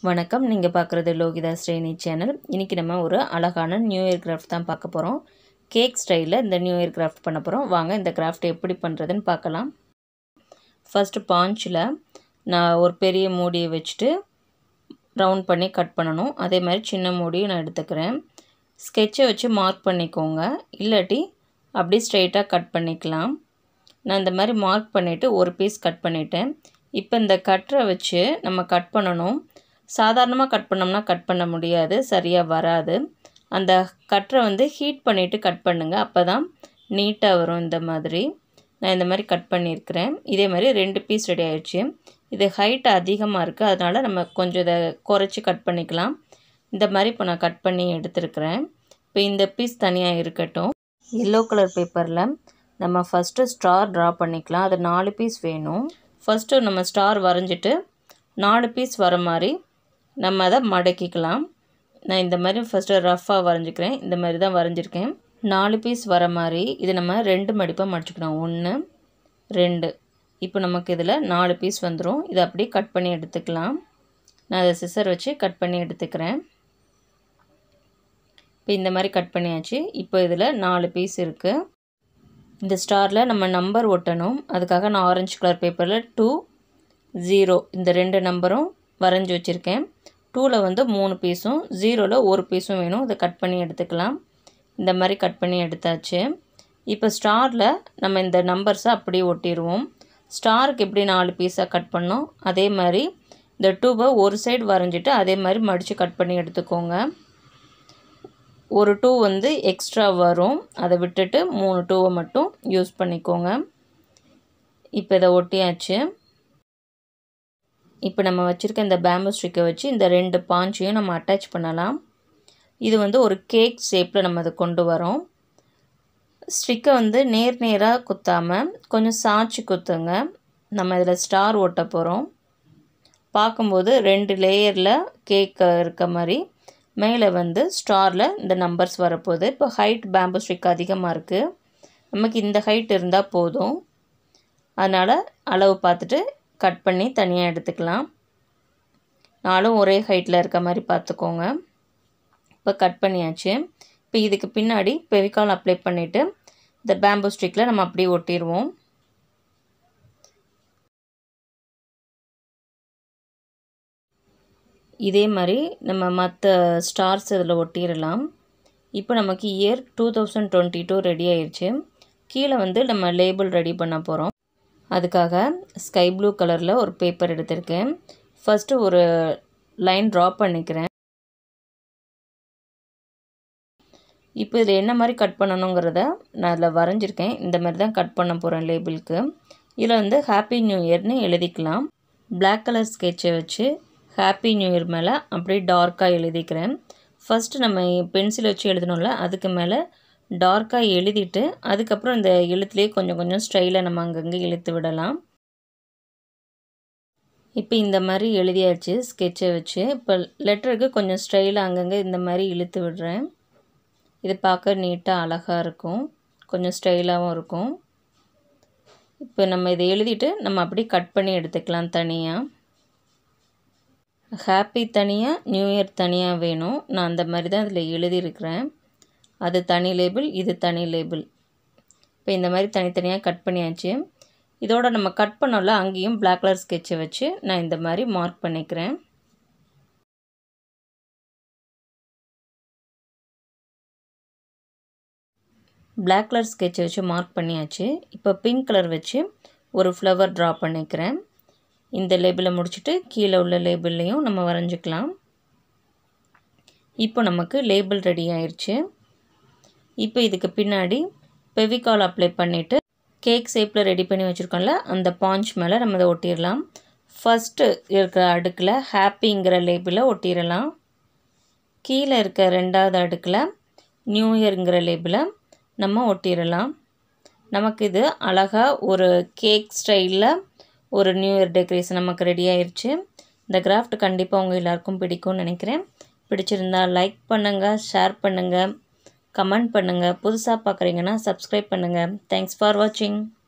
வணக்கம் நீங்கள் பார்க்குறது லோகிதா ஸ்ரேனி சேனல் இன்றைக்கி நம்ம ஒரு அழகான நியூ இயர் கிராஃப்ட் தான் பார்க்க போகிறோம் கேக் ஸ்டைலில் இந்த நியூ இயர் கிராஃப்ட் பண்ண போகிறோம் வாங்க இந்த கிராஃப்ட் எப்படி பண்ணுறதுன்னு பார்க்கலாம் ஃபஸ்ட்டு பாஞ்சில் நான் ஒரு பெரிய மூடியை வச்சுட்டு ரவுண்ட் பண்ணி கட் பண்ணணும் அதே மாதிரி சின்ன மூடியும் நான் எடுத்துக்கிறேன் ஸ்கெட்சை வச்சு மார்க் பண்ணிக்கோங்க இல்லாட்டி அப்படி ஸ்ட்ரைட்டாக கட் பண்ணிக்கலாம் நான் இந்த மாதிரி மார்க் பண்ணிவிட்டு ஒரு பீஸ் கட் பண்ணிட்டேன் இப்போ இந்த கட்டரை வச்சு நம்ம கட் பண்ணணும் சாதாரணமாக கட் பண்ணோம்னா கட் பண்ண முடியாது சரியாக வராது அந்த கட்டரை வந்து ஹீட் பண்ணிவிட்டு கட் பண்ணுங்கள் அப்போ தான் நீட்டாக வரும் இந்த மாதிரி நான் இந்த மாதிரி கட் பண்ணியிருக்கிறேன் இதே மாதிரி ரெண்டு பீஸ் ரெடி ஆயிடுச்சு இது ஹைட் அதிகமாக இருக்குது அதனால் நம்ம கொஞ்சம் இதை குறைச்சி கட் பண்ணிக்கலாம் இந்த மாதிரி இப்போ நான் கட் பண்ணி எடுத்துருக்கிறேன் இப்போ இந்த பீஸ் தனியாக இருக்கட்டும் எல்லோ கலர் பேப்பரில் நம்ம ஃபஸ்ட்டு ஸ்டார் ட்ரா பண்ணிக்கலாம் அது நாலு பீஸ் வேணும் ஃபஸ்ட்டு நம்ம ஸ்டார் வரைஞ்சிட்டு நாலு பீஸ் வர மாதிரி நம்ம அதை மடக்கிக்கலாம் நான் இந்த மாதிரி ஃபஸ்ட்டு ரஃப்பாக வரைஞ்சிக்கிறேன் இந்த மாதிரி தான் வரைஞ்சிருக்கேன் நாலு பீஸ் வர மாதிரி இது நம்ம ரெண்டு மடிப்பாக மடிச்சுக்கணும் ஒன்று ரெண்டு இப்போ நமக்கு இதில் நாலு பீஸ் வந்துடும் இதை அப்படியே கட் பண்ணி எடுத்துக்கலாம் நான் அதை சிசர் வச்சு கட் பண்ணி எடுத்துக்கிறேன் இப்போ இந்த மாதிரி கட் பண்ணியாச்சு இப்போ இதில் நாலு பீஸ் இருக்குது இந்த ஸ்டாரில் நம்ம நம்பர் ஒட்டணும் அதுக்காக நான் ஆரஞ்சு கலர் பேப்பரில் டூ ஜீரோ இந்த ரெண்டு நம்பரும் வரைஞ்சி வச்சுருக்கேன் டூவில் வந்து மூணு பீஸும் ஜீரோவில் ஒரு பீஸும் வேணும் இதை கட் பண்ணி எடுத்துக்கலாம் இந்த மாதிரி கட் பண்ணி எடுத்தாச்சு இப்போ ஸ்டாரில் நம்ம இந்த நம்பர்ஸை அப்படியே ஒட்டிடுவோம் ஸ்டாருக்கு எப்படி நாலு பீஸாக கட் பண்ணோம் அதே மாதிரி இந்த டூவை ஒரு சைடு வரைஞ்சிட்டு அதே மாதிரி மடித்து கட் பண்ணி எடுத்துக்கோங்க ஒரு டூ வந்து எக்ஸ்ட்ரா வரும் அதை விட்டுட்டு மூணு டூவை மட்டும் யூஸ் பண்ணிக்கோங்க இப்போ இதை ஒட்டியாச்சு இப்போ நம்ம வச்சுருக்க இந்த பேம்பு ஸ்டிக்கை வச்சு இந்த ரெண்டு பாஞ்சையும் நம்ம அட்டாச் பண்ணலாம் இது வந்து ஒரு கேக் ஷேப்பில் நம்ம அதை கொண்டு வரோம் ஸ்டிக்கை வந்து நேர் நேராக குத்தாமல் கொஞ்சம் சாய்ச்சி குத்துங்க நம்ம இதில் ஸ்டார் ஓட்ட போகிறோம் பார்க்கும்போது ரெண்டு லேயரில் கேக் இருக்க மாதிரி மேலே வந்து ஸ்டாரில் இந்த நம்பர்ஸ் வரப்போகுது இப்போ ஹைட் பேம்பு ஸ்டிக் அதிகமாக இருக்குது நமக்கு இந்த ஹைட் இருந்தால் போதும் அதனால் அளவு பார்த்துட்டு கட் பண்ணி தனியாக எடுத்துக்கலாம் நாலும் ஒரே ஹைட்டில் இருக்க மாதிரி பார்த்துக்கோங்க இப்போ கட் பண்ணியாச்சு இப்போ இதுக்கு பின்னாடி பெவிகால் அப்ளை பண்ணிவிட்டு இந்த பேம்பு ஸ்டிக்கில் நம்ம அப்படியே ஒட்டிடுவோம் இதே மாதிரி நம்ம மற்ற ஸ்டார்ஸ் இதில் ஒட்டிடலாம் இப்போ நமக்கு year two thousand twenty two ready ஆயிடுச்சு கீழே வந்து நம்ம லேபிள் ரெடி பண்ண போகிறோம் அதுக்காக ஸ்கை ப்ளூ கலரில் ஒரு பேப்பர் எடுத்திருக்கேன் ஃபஸ்ட்டு ஒரு லைன் ட்ரா பண்ணிக்கிறேன் இப்போ இதில் என்ன மாதிரி கட் பண்ணணுங்கிறத நான் அதில் வரைஞ்சிருக்கேன் இந்த மாதிரி தான் கட் பண்ண போகிறேன் லேபிளுக்கு இதில் வந்து ஹாப்பி நியூ இயர்னு எழுதிக்கலாம் பிளாக் கலர் ஸ்கெட்சை வச்சு ஹாப்பி நியூ இயர் மேலே அப்படியே டார்க்காக எழுதிக்கிறேன் ஃபஸ்ட்டு நம்ம பென்சில் வச்சு எழுதணும்ல அதுக்கு மேலே டார்க்காக எழுதிட்டு அதுக்கப்புறம் இந்த எழுத்துலேயே கொஞ்சம் கொஞ்சம் ஸ்டைலாக நம்ம அங்கங்கே இழுத்து விடலாம் இப்போ இந்த மாதிரி எழுதியாச்சு ஸ்கெட்சை வச்சு இப்போ லெட்டருக்கு கொஞ்சம் ஸ்டைலாக அங்கங்கே இந்த மாதிரி இழுத்து விடுறேன் இது பார்க்க நீட்டாக அழகாக இருக்கும் கொஞ்சம் ஸ்டைலாகவும் இருக்கும் இப்போ நம்ம இதை எழுதிட்டு நம்ம அப்படியே கட் பண்ணி எடுத்துக்கலாம் தனியாக ஹாப்பி தனியாக நியூ இயர் தனியாக வேணும் நான் அந்த மாதிரி தான் இதில் எழுதியிருக்கிறேன் அது தனி லேபிள் இது தனி லேபிள் இப்போ இந்த மாதிரி தனித்தனியாக கட் பண்ணியாச்சு இதோட நம்ம கட் பண்ணோம்ல அங்கேயும் பிளாக் கலர் ஸ்கெட்சை வச்சு நான் இந்த மாதிரி மார்க் பண்ணிக்கிறேன் பிளாக் கலர் ஸ்கெட்சை வச்சு மார்க் பண்ணியாச்சு இப்போ பிங்க் கலர் வச்சு ஒரு ஃப்ளவர் ட்ரா பண்ணிக்கிறேன் இந்த லேபிளை முடிச்சுட்டு கீழே உள்ள லேபிள்லேயும் நம்ம வரைஞ்சிக்கலாம் இப்போ நமக்கு லேபிள் ரெடி ஆயிடுச்சு இப்போ இதுக்கு பின்னாடி பெவிகால் அப்ளை பண்ணிவிட்டு கேக் ஷேப்பில் ரெடி பண்ணி வச்சுருக்கோம்ல அந்த பாஞ்ச் மேலே நம்ம இதை ஒட்டிடலாம் ஃபஸ்ட்டு இருக்கிற அடுக்கில் ஹாப்பிங்கிற லேபிளை ஒட்டிடலாம் கீழே இருக்க ரெண்டாவது அடுக்கில் நியூ இயருங்கிற லேபிளை நம்ம ஒட்டிடலாம் நமக்கு இது அழகாக ஒரு கேக் ஸ்டைலில் ஒரு நியூ இயர் டெக்கரேஷன் நமக்கு ரெடி ஆயிடுச்சு இந்த கிராஃப்ட் கண்டிப்பாக உங்கள் எல்லாருக்கும் பிடிக்கும்னு நினைக்கிறேன் பிடிச்சிருந்தா லைக் பண்ணுங்கள் ஷேர் பண்ணுங்கள் கமெண்ட் பண்ணுங்கள் புதுசாக பார்க்குறீங்கன்னா சப்ஸ்கிரைப் பண்ணுங்கள் தேங்க்ஸ் ஃபார் வாட்சிங்